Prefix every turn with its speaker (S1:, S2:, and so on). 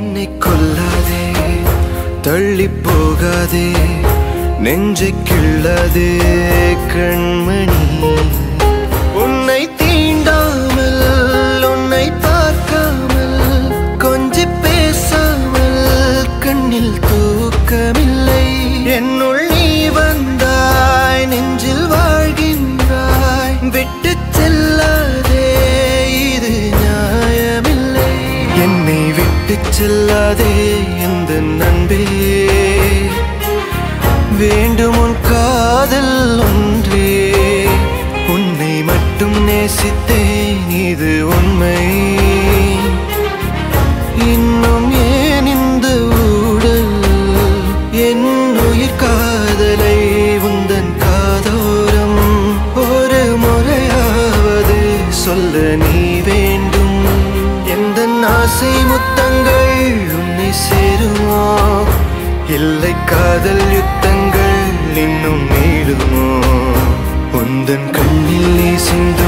S1: என்னை கொல்லாதே தள்ளி போகாதே நெஞ்சை கிள்ளாதே கண்மணி உன்னை தீண்டாமல் உன்னை பார்க்காமல் கொஞ்சி பேசாமல் கண்ணில் தூக்கமில்லை என்னுள் நீ வந்தாய் நெஞ்சில் வாழ்கின்றாய் விட்டு செல்லாதே இது நியாயமில்லை என்னை விட்டு செல்லாதே எந்த நண்பே வேண்டும் உன் காதல் ஒன்றே உன்னை மட்டும் நேசித்தேன் இது உண்மை இன்னும் ஏன் இந்த ஊடல் என் உயிர் காதலை உந்தன் காதோரம் ஒரு முறையாவது சொல்ல நீ வேண்டும் எந்த ஆசை முத்தங்கள் உன்னை சேருமோ இல்லை காதல் யுத்தங்கள் இன்னும் நீடுமோ உந்தன் கண்ணில் நீ சிந்த